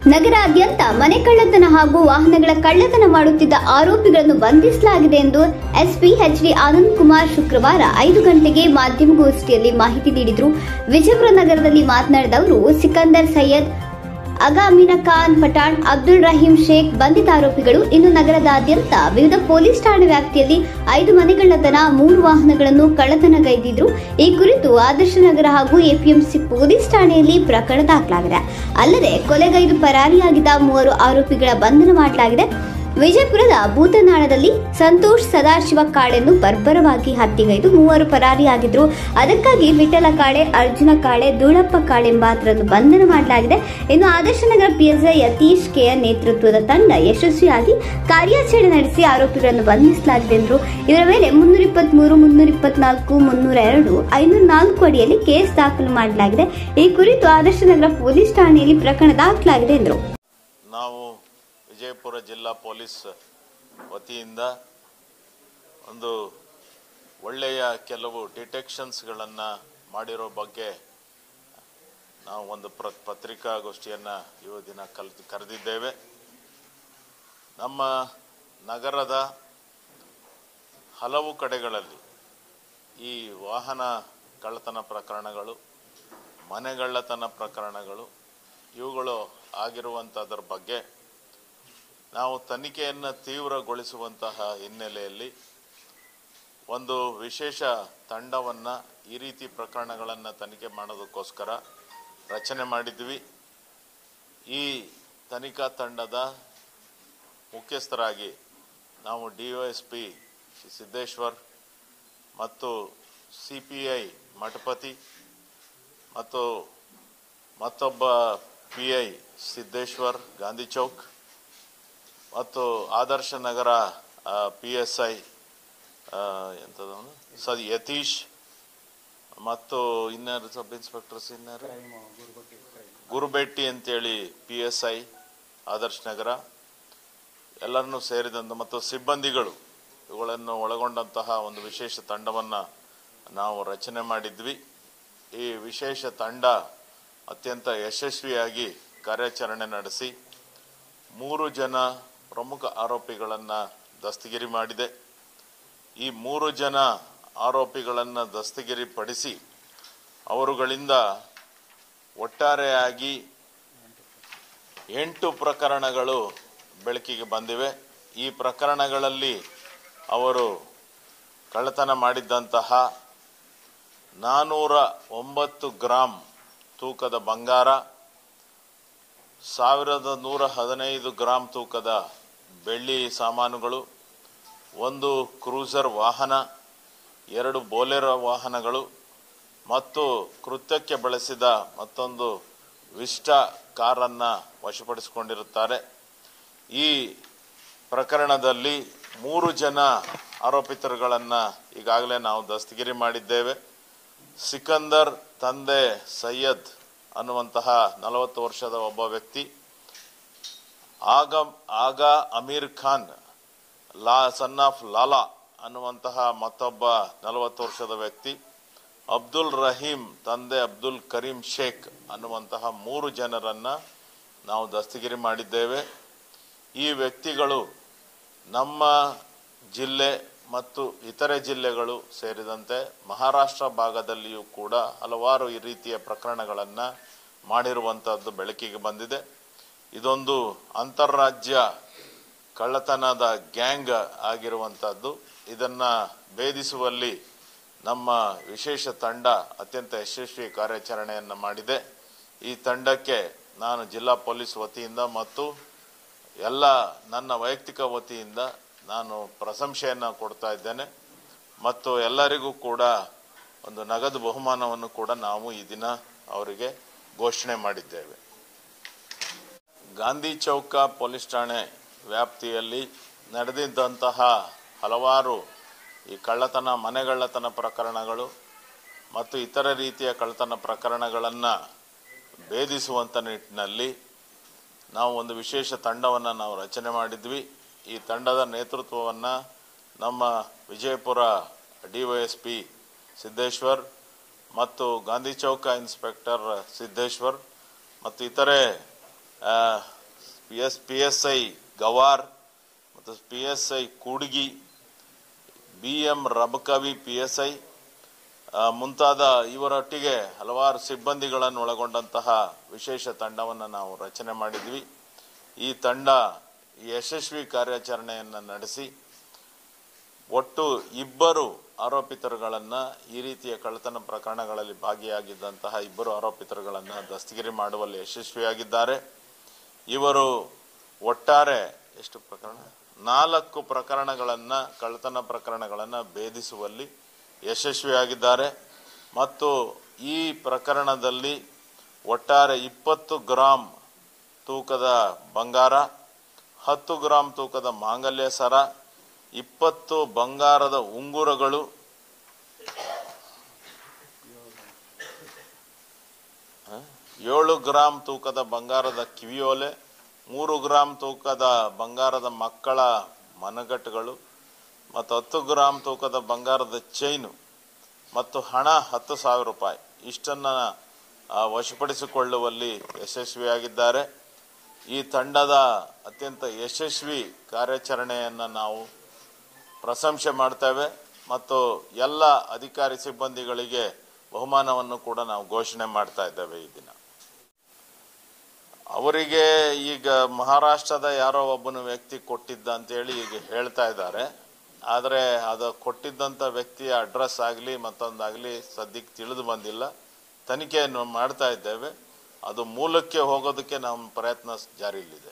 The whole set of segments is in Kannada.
ನಗರಾದ್ಯಂತ ಮನೆ ಕಳ್ಳತನ ಹಾಗೂ ವಾಹನಗಳ ಕಳ್ಳತನ ಮಾಡುತ್ತಿದ್ದ ಆರೋಪಿಗಳನ್ನು ಬಂಧಿಸಲಾಗಿದೆ ಎಂದು ಎಸ್ಪಿ ಎಚ್ಡಿ ಆನಂದ್ ಕುಮಾರ್ ಶುಕ್ರವಾರ ಐದು ಗಂಟೆಗೆ ಮಾಧ್ಯಮಗೋಷ್ಠಿಯಲ್ಲಿ ಮಾಹಿತಿ ನೀಡಿದರು ವಿಜಯಪುರ ನಗರದಲ್ಲಿ ಮಾತನಾಡಿದ ಅವರು ಸಿಕಂದರ್ ಸೈಯದ್ ಅಗಾ ಅಮೀನಾ ಖಾನ್ ಪಠಾಣ್ ಅಬ್ದುಲ್ ರಹೀಂ ಶೇಖ್ ಬಂಧಿತ ಆರೋಪಿಗಳು ಇನ್ನು ನಗರದಾದ್ಯಂತ ವಿವಿಧ ಪೊಲೀಸ್ ಠಾಣೆ ವ್ಯಾಪ್ತಿಯಲ್ಲಿ ಐದು ಮನೆಗಳ್ಳತನ ಮೂರು ವಾಹನಗಳನ್ನು ಕಳ್ಳತನಗೈದಿದ್ರು ಈ ಕುರಿತು ಆದರ್ಶ ನಗರ ಹಾಗೂ ಎಪಿಎಂಸಿ ಪೊಲೀಸ್ ಠಾಣೆಯಲ್ಲಿ ಪ್ರಕರಣ ದಾಖಲಾಗಿದೆ ಅಲ್ಲದೆ ಕೊಲೆಗೈದು ಪರಾರಿಯಾಗಿದ್ದ ಮೂವರು ಆರೋಪಿಗಳ ಬಂಧನ ಮಾಡಲಾಗಿದೆ ವಿಜಯಪುರದ ಭೂತನಾಳದಲ್ಲಿ ಸಂತೋಷ್ ಸದಾಶಿವ ಕಾಳೆನ್ನು ಬರ್ಬರವಾಗಿ ಹತ್ಯೆಗೈದು ಮೂವರು ಪರಾರಿಯಾಗಿದ್ರು ಅದಕ್ಕಾಗಿ ವಿಠಲ ಕಾಳೆ ಅರ್ಜುನ ಕಾಳೆ ಧೂಳಪ್ಪ ಕಾಳೆ ಎಂಬಾತರನ್ನು ಬಂಧನ ಮಾಡಲಾಗಿದೆ ಇನ್ನು ಆದರ್ಶನಗರ ಪಿಎಸ್ಐ ಯತೀಶ್ ಕೆಯ ನೇತೃತ್ವದ ತಂಡ ಯಶಸ್ವಿಯಾಗಿ ಕಾರ್ಯಾಚರಣೆ ನಡೆಸಿ ಆರೋಪಿಗಳನ್ನು ಬಂಧಿಸಲಾಗಿದೆ ಎಂದರು ಇವರ ಮೇಲೆ ಮುನ್ನೂರ ಇಪ್ಪತ್ಮೂರು ಮುನ್ನೂರ ಇಪ್ಪತ್ನಾಲ್ಕು ಮುನ್ನೂರ ಎರಡು ಐನೂರ ನಾಲ್ಕು ಅಡಿಯಲ್ಲಿ ಕೇಸ್ ದಾಖಲು ಮಾಡಲಾಗಿದೆ ಈ ಕುರಿತು ಆದರ್ಶನಗರ ಪೊಲೀಸ್ ಠಾಣೆಯಲ್ಲಿ ಪ್ರಕರಣ ದಾಖಲಾಗಿದೆ ಎಂದರು ನಾವು ವಿಜಯಪುರ ಜಿಲ್ಲಾ ಪೊಲೀಸ್ ವತಿಯಿಂದ ಒಂದು ಒಳ್ಳೆಯ ಕೆಲವು ಡಿಟೆಕ್ಷನ್ಸ್ಗಳನ್ನು ಮಾಡಿರೋ ಬಗ್ಗೆ ನಾವು ಒಂದು ಪ್ರ ಪತ್ರಿಕಾಗೋಷ್ಠಿಯನ್ನು ಈ ದಿನ ಕಲ್ ಕರೆದಿದ್ದೇವೆ ನಮ್ಮ ನಗರದ ಹಲವು ಕಡೆಗಳಲ್ಲಿ ಈ ವಾಹನ ಕಳ್ಳತನ ಪ್ರಕರಣಗಳು ಮನೆಗಳ್ಳತನ ಪ್ರಕರಣಗಳು ಇವುಗಳು ಆಗಿರುವಂಥದ್ರ ಬಗ್ಗೆ ನಾವು ತನಿಖೆಯನ್ನು ತೀವ್ರಗೊಳಿಸುವಂತಹ ಹಿನ್ನೆಲೆಯಲ್ಲಿ ಒಂದು ವಿಶೇಷ ತಂಡವನ್ನು ಈ ರೀತಿ ಪ್ರಕರಣಗಳನ್ನು ತನಿಖೆ ಮಾಡೋದಕ್ಕೋಸ್ಕರ ರಚನೆ ಮಾಡಿದ್ವಿ ಈ ತನಿಖಾ ತಂಡದ ಮುಖ್ಯಸ್ಥರಾಗಿ ನಾವು D O S P Siddeshwar ಮತ್ತು ಸಿ ಪಿ ಐ ಮಠಪತಿ ಮತ್ತು ಮತ್ತೊಬ್ಬ ಪಿ ಐ ಸಿದ್ದೇಶ್ವರ್ ಗಾಂಧಿ ಚೌಕ್ ಮತ್ತು Adarsh Nagar P S I ಎಂಥದವನು ಸದ್ ಯತೀಶ್ ಮತ್ತು ಇನ್ಯಾರು ಸಬ್ ಇನ್ಸ್ಪೆಕ್ಟರ್ಸ್ ಇನ್ಯಾರು ಗುರುಬೆಟ್ಟಿ ಅಂತೇಳಿ P S I Adarsh Nagar ಎಲ್ಲರನ್ನೂ ಸೇರಿದಂತೆ ಮತ್ತು ಸಿಬ್ಬಂದಿಗಳು ಇವುಗಳನ್ನು ಒಳಗೊಂಡಂತಹ ಒಂದು ವಿಶೇಷ ತಂಡವನ್ನು ನಾವು ರಚನೆ ಮಾಡಿದ್ವಿ ಈ ವಿಶೇಷ ತಂಡ ಅತ್ಯಂತ ಯಶಸ್ವಿಯಾಗಿ ಕಾರ್ಯಾಚರಣೆ ನಡೆಸಿ ಮೂರು ಜನ ಪ್ರಮುಖ ಆರೋಪಿಗಳನ್ನು ದಸ್ತಗಿರಿ ಮಾಡಿದೆ ಈ ಮೂರು ಜನ ಆರೋಪಿಗಳನ್ನು ದಸ್ತಗಿರಿಪಡಿಸಿ ಅವರುಗಳಿಂದ ಒಟ್ಟಾರೆಯಾಗಿ ಎಂಟು ಪ್ರಕರಣಗಳು ಬೆಳಕಿಗೆ ಬಂದಿವೆ ಈ ಪ್ರಕರಣಗಳಲ್ಲಿ ಅವರು ಕಳ್ಳತನ ಮಾಡಿದ್ದಂತಹ ನಾನ್ನೂರ ಒಂಬತ್ತು ಗ್ರಾಂ ತೂಕದ ಬಂಗಾರ ಸಾವಿರದ ನೂರ ಹದಿನೈದು ಗ್ರಾಂ ತೂಕದ ಬೆಳ್ಳಿ ಸಾಮಾನುಗಳು ಒಂದು ಕ್ರೂಸರ್ ವಾಹನ ಎರಡು ಬೋಲೆರೋ ವಾಹನಗಳು ಮತ್ತು ಕೃತ್ಯಕ್ಕೆ ಬಳಸಿದ ಮತ್ತೊಂದು ವಿಸ್ಟ ಕಾರನ್ನು ವಶಪಡಿಸಿಕೊಂಡಿರುತ್ತಾರೆ ಈ ಪ್ರಕರಣದಲ್ಲಿ ಮೂರು ಜನ ಆರೋಪಿತರುಗಳನ್ನು ಈಗಾಗಲೇ ನಾವು ದಸ್ತಗಿರಿ ಮಾಡಿದ್ದೇವೆ ಸಿಕಂದರ್ ತಂದೆ ಸೈಯದ್ ಅನ್ನುವಂತಹ ನಲವತ್ತು ವರ್ಷದ ಒಬ್ಬ ವ್ಯಕ್ತಿ ಆಗ ಆಗ ಅಮೀರ್ ಖಾನ್ ಲಾ ಸನ್ ಆಫ್ ಲಾಲಾ ಅನ್ನುವಂತಹ ಮತ್ತೊಬ್ಬ ನಲವತ್ತು ವರ್ಷದ ವ್ಯಕ್ತಿ ಅಬ್ದುಲ್ ರಹೀಂ ತಂದೆ ಅಬ್ದುಲ್ ಕರೀಂ ಶೇಖ್ ಅನ್ನುವಂತಹ ಮೂರು ಜನರನ್ನ ನಾವು ದಸ್ತಗಿರಿ ಮಾಡಿದ್ದೇವೆ ಈ ವ್ಯಕ್ತಿಗಳು ನಮ್ಮ ಜಿಲ್ಲೆ ಮತ್ತು ಇತರೆ ಜಿಲ್ಲೆಗಳು ಸೇರಿದಂತೆ ಮಹಾರಾಷ್ಟ್ರ ಭಾಗದಲ್ಲಿಯೂ ಕೂಡ ಹಲವಾರು ಈ ರೀತಿಯ ಪ್ರಕರಣಗಳನ್ನು ಮಾಡಿರುವಂಥದ್ದು ಬೆಳಕಿಗೆ ಬಂದಿದೆ ಇದೊಂದು ಅಂತಾರಾಜ್ಯ ಕಳ್ಳತನದ ಗ್ಯಾಂಗ್ ಆಗಿರುವಂಥದ್ದು ಇದನ್ನು ಭೇದಿಸುವಲ್ಲಿ ನಮ್ಮ ವಿಶೇಷ ತಂಡ ಅತ್ಯಂತ ಯಶಸ್ವಿ ಕಾರ್ಯಾಚರಣೆಯನ್ನು ಮಾಡಿದೆ ಈ ತಂಡಕ್ಕೆ ನಾನು ಜಿಲ್ಲಾ ಪೊಲೀಸ್ ವತಿಯಿಂದ ಮತ್ತು ಎಲ್ಲ ನನ್ನ ವೈಯಕ್ತಿಕ ವತಿಯಿಂದ ನಾನು ಪ್ರಶಂಸೆಯನ್ನು ಕೊಡ್ತಾ ಇದ್ದೇನೆ ಮತ್ತು ಎಲ್ಲರಿಗೂ ಕೂಡ ಒಂದು ನಗದು ಬಹುಮಾನವನ್ನು ಕೂಡ ನಾವು ಈ ದಿನ ಅವರಿಗೆ ಘೋಷಣೆ ಮಾಡಿದ್ದೇವೆ ಗಾಂಧಿ ಚೌಕ ಪೊಲೀಸ್ ಠಾಣೆ ವ್ಯಾಪ್ತಿಯಲ್ಲಿ ನಡೆದಿದ್ದಂತಹ ಹಲವಾರು ಈ ಕಳ್ಳತನ ಮನೆಗಳ್ಳತನ ಪ್ರಕರಣಗಳು ಮತ್ತು ಇತರ ರೀತಿಯ ಕಳ್ಳತನ ಪ್ರಕರಣಗಳನ್ನು ಭೇದಿಸುವಂಥ ನಿಟ್ಟಿನಲ್ಲಿ ನಾವು ಒಂದು ವಿಶೇಷ ತಂಡವನ್ನು ನಾವು ರಚನೆ ಮಾಡಿದ್ವಿ ಈ ತಂಡದ ನೇತೃತ್ವವನ್ನು ನಮ್ಮ Vijayapura D Y S P Siddeshwar ಮತ್ತು ಗಾಂಧಿ ಚೌಕ ಇನ್ಸ್ಪೆಕ್ಟರ್ ಸಿದ್ದೇಶ್ವರ್ ಮತ್ತು ಇತರೆ ಆ, P S P S I Gawar ಮತ್ತು P S I Kudgi B M Rabakavi P S I ಮುಂತಾದ ಇವರೊಟ್ಟಿಗೆ ಹಲವಾರು ಸಿಬ್ಬಂದಿಗಳನ್ನು ಒಳಗೊಂಡಂತಹ ವಿಶೇಷ ತಂಡವನ್ನು ನಾವು ರಚನೆ ಮಾಡಿದ್ವಿ ಈ ತಂಡ ಯಶಸ್ವಿ ಕಾರ್ಯಾಚರಣೆಯನ್ನು ನಡೆಸಿ ಒಟ್ಟು ಇಬ್ಬರು ಆರೋಪಿತರುಗಳನ್ನು ಈ ರೀತಿಯ ಕಳ್ಳತನ ಪ್ರಕರಣಗಳಲ್ಲಿ ಭಾಗಿಯಾಗಿದ್ದಂತಹ ಇಬ್ಬರು ಆರೋಪಿತರುಗಳನ್ನು ದಸ್ತಗಿರಿ ಮಾಡುವಲ್ಲಿ ಯಶಸ್ವಿಯಾಗಿದ್ದಾರೆ ಇವರು ಒಟ್ಟಾರೆ ಎಷ್ಟು ಪ್ರಕರಣ ನಾಲ್ಕು ಪ್ರಕರಣಗಳನ್ನು ಕಳ್ಳತನ ಪ್ರಕರಣಗಳನ್ನು ಭೇದಿಸುವಲ್ಲಿ ಯಶಸ್ವಿಯಾಗಿದ್ದಾರೆ ಮತ್ತು ಈ ಪ್ರಕರಣದಲ್ಲಿ ಒಟ್ಟಾರೆ ಇಪ್ಪತ್ತು ಗ್ರಾಂ ತೂಕದ ಬಂಗಾರ ಹತ್ತು ಗ್ರಾಂ ತೂಕದ ಮಾಂಗಲ್ಯ ಸರ ಇಪ್ಪತ್ತು ಬಂಗಾರದ ಉಂಗುರಗಳು ಹ? ಏಳು ಗ್ರಾಂ ತೂಕದ ಬಂಗಾರದ ಕಿವಿಯೋಲೆ ಮೂರು ಗ್ರಾಂ ತೂಕದ ಬಂಗಾರದ ಮಕ್ಕಳ ಮನಗಟ್ಟುಗಳು ಮತ್ತು ಹತ್ತು ಗ್ರಾಂ ತೂಕದ ಬಂಗಾರದ ಚೈನು ಮತ್ತು ಹಣ ಹತ್ತು ಸಾವಿರ ರೂಪಾಯಿ ಇಷ್ಟನ್ನು ಆ, ವಶಪಡಿಸಿಕೊಳ್ಳುವಲ್ಲಿ ಯಶಸ್ವಿಯಾಗಿದ್ದಾರೆ ಈ ತಂಡದ ಅತ್ಯಂತ ಯಶಸ್ವಿ ಕಾರ್ಯಾಚರಣೆಯನ್ನು ನಾವು ಪ್ರಶಂಸೆ ಮಾಡ್ತೇವೆ ಮತ್ತು ಎಲ್ಲ ಅಧಿಕಾರಿ ಸಿಬ್ಬಂದಿಗಳಿಗೆ ಬಹುಮಾನವನ್ನು ಕೂಡ ನಾವು ಘೋಷಣೆ ಮಾಡ್ತಾ ಇದ್ದೇವೆ ಈ ದಿನ ಅವರಿಗೆ ಈಗ ಮಹಾರಾಷ್ಟ್ರದ ಯಾರೋ ಒಬ್ಬನ ವ್ಯಕ್ತಿ ಕೊಟ್ಟಿದ್ದ ಅಂತೇಳಿ ಈಗ ಹೇಳ್ತಾ ಇದ್ದಾರೆ ಆದರೆ ಅದು ಕೊಟ್ಟಿದ್ದಂಥ ವ್ಯಕ್ತಿಯ ಅಡ್ರೆಸ್ ಆಗಲಿ ಮತ್ತೊಂದಾಗಲಿ ಸದ್ಯಕ್ಕೆ ತಿಳಿದು ಬಂದಿಲ್ಲ ತನಿಖೆಯನ್ನು ಮಾಡ್ತಾ ಇದ್ದೇವೆ ಅದು ಮೂಲಕ್ಕೆ ಹೋಗೋದಕ್ಕೆ ನಮ್ಮ ಪ್ರಯತ್ನ ಜಾರಿಯಲ್ಲಿದೆ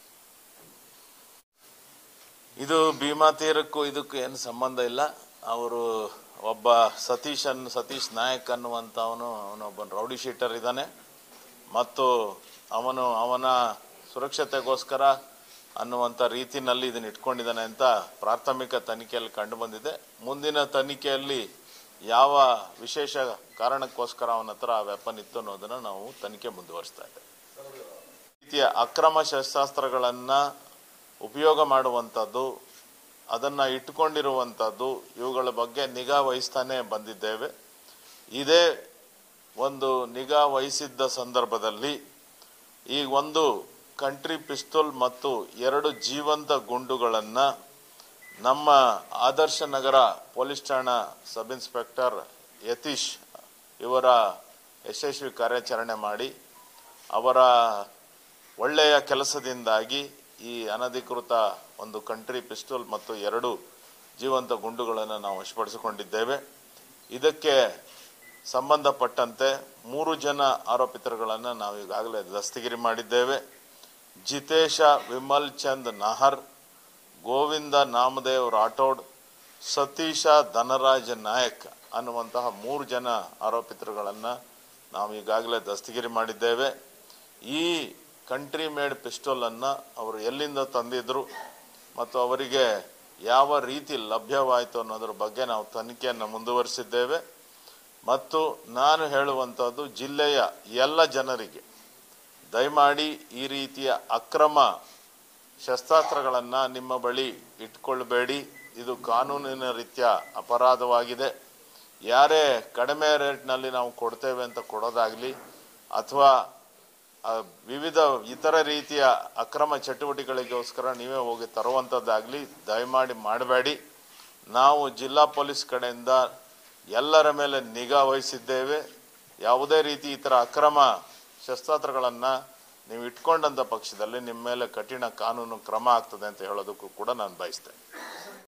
ಇದು ಭೀಮಾ ತೀರಕ್ಕೂ ಇದಕ್ಕೂ ಏನು ಸಂಬಂಧ ಇಲ್ಲ ಅವರು ಒಬ್ಬ ಸತೀಶ್ ಅನ್ ಸತೀಶ್ ನಾಯಕ್ ಅನ್ನುವಂಥವನು ಅವನೊಬ್ಬ ರೌಡಿ ಶೀಟರ್ ಇದ್ದಾನೆ ಮತ್ತು ಅವನು ಅವನ ಸುರಕ್ಷತೆಗೋಸ್ಕರ ಅನ್ನುವಂಥ ರೀತಿನಲ್ಲಿ ಇದನ್ನು ಇಟ್ಕೊಂಡಿದ್ದಾನೆ ಅಂತ ಪ್ರಾಥಮಿಕ ತನಿಖೆಯಲ್ಲಿ ಕಂಡು ಬಂದಿದೆ ಮುಂದಿನ ತನಿಖೆಯಲ್ಲಿ ಯಾವ ವಿಶೇಷ ಕಾರಣಕ್ಕೋಸ್ಕರ ಅವನ ಹತ್ರ ಆ ವೆಪನ್ ಇತ್ತು ಅನ್ನೋದನ್ನು ನಾವು ತನಿಖೆ ಮುಂದುವರಿಸ್ತಾ ಇದ್ದೇವೆ ರೀತಿಯ ಅಕ್ರಮ ಶಸ್ತ್ರಾಸ್ತ್ರಗಳನ್ನು ಉಪಯೋಗ ಮಾಡುವಂಥದ್ದು ಅದನ್ನು ಇಟ್ಟುಕೊಂಡಿರುವಂಥದ್ದು ಇವುಗಳ ಬಗ್ಗೆ ನಿಗಾ ವಹಿಸ್ತಾನೆ ಬಂದಿದ್ದೇವೆ ಇದೇ ಒಂದು ನಿಗಾ ವಹಿಸಿದ್ದ ಸಂದರ್ಭದಲ್ಲಿ ಈ ಒಂದು ಕಂಟ್ರಿ ಪಿಸ್ತೂಲ್ ಮತ್ತು ಎರಡು ಜೀವಂತ ಗುಂಡುಗಳನ್ನು ನಮ್ಮ ಆದರ್ಶ ನಗರ ಪೊಲೀಸ್ ಠಾಣಾ ಸಬ್ ಇನ್ಸ್ಪೆಕ್ಟರ್ ಯತೀಶ್ ಇವರ ಯಶಸ್ವಿ ಕಾರ್ಯಾಚರಣೆ ಮಾಡಿ ಅವರ ಒಳ್ಳೆಯ ಕೆಲಸದಿಂದಾಗಿ ಈ ಅನಧಿಕೃತ ಒಂದು ಕಂಟ್ರಿ ಪಿಸ್ತೂಲ್ ಮತ್ತು ಎರಡು ಜೀವಂತ ಗುಂಡುಗಳನ್ನು ನಾವು ವಶಪಡಿಸಿಕೊಂಡಿದ್ದೇವೆ ಇದಕ್ಕೆ ಸಂಬಂಧಪಟ್ಟಂತೆ ಮೂರು ಜನ ಆರೋಪಿತರುಗಳನ್ನು ನಾವು ಈಗಾಗಲೇ ದಸ್ತಗಿರಿ ಮಾಡಿದ್ದೇವೆ ಜಿತೇಶ ವಿಮಲ್ ಚಂದ್ ನಹರ್ ಗೋವಿಂದ ನಾಮದೇವ್ ರಾಠೋಡ್ ಸತೀಶ ಧನರಾಜ್ ನಾಯಕ್ ಅನ್ನುವಂತಹ ಮೂರು ಜನ ಆರೋಪಿತರುಗಳನ್ನು ನಾವು ಈಗಾಗಲೇ ದಸ್ತಗಿರಿ ಮಾಡಿದ್ದೇವೆ ಈ ಕಂಟ್ರಿ ಮೇಡ್ ಪಿಸ್ಟೋಲನ್ನು ಅವರು ಎಲ್ಲಿಂದ ತಂದಿದ್ರು ಮತ್ತು ಅವರಿಗೆ ಯಾವ ರೀತಿ ಲಭ್ಯವಾಯಿತು ಅನ್ನೋದ್ರ ಬಗ್ಗೆ ನಾವು ತನಿಖೆಯನ್ನು ಮುಂದುವರಿಸಿದ್ದೇವೆ ಮತ್ತು ನಾನು ಹೇಳುವಂಥದ್ದು ಜಿಲ್ಲೆಯ ಎಲ್ಲ ಜನರಿಗೆ ದಯಮಾಡಿ ಈ ರೀತಿಯ ಅಕ್ರಮ ಶಸ್ತ್ರಾಸ್ತ್ರಗಳನ್ನು ನಿಮ್ಮ ಬಳಿ ಇಟ್ಕೊಳ್ಬೇಡಿ ಇದು ಕಾನೂನಿನ ರೀತ್ಯ ಅಪರಾಧವಾಗಿದೆ ಯಾರೇ ಕಡಿಮೆ ರೇಟ್ನಲ್ಲಿ ನಾವು ಕೊಡ್ತೇವೆ ಅಂತ ಕೊಡೋದಾಗಲಿ ಅಥವಾ ಆ, ವಿವಿಧ ಇತರ ರೀತಿಯ ಅಕ್ರಮ ಚಟುವಟಿಕೆಗಳಿಗೋಸ್ಕರ ನೀವೇ ಹೋಗಿ ತರುವಂಥದ್ದಾಗಲಿ ದಯಮಾಡಿ ಮಾಡಬೇಡಿ ನಾವು ಜಿಲ್ಲಾ ಪೊಲೀಸ್ ಕಡೆಯಿಂದ ಎಲ್ಲರ ಮೇಲೆ ನಿಗಾ ವಹಿಸಿದ್ದೇವೆ ಯಾವುದೇ ರೀತಿ ಈ ಥರ ಅಕ್ರಮ ಶಸ್ತ್ರಾಸ್ತ್ರಗಳನ್ನು ನೀವು ಇಟ್ಕೊಂಡಂಥ ಪಕ್ಷದಲ್ಲಿ ನಿಮ್ಮ ಮೇಲೆ ಕಠಿಣ ಕಾನೂನು ಕ್ರಮ ಆಗ್ತದೆ ಅಂತ ಹೇಳೋದಕ್ಕೂ ಕೂಡ ನಾನು ಬಯಸ್ತೇನೆ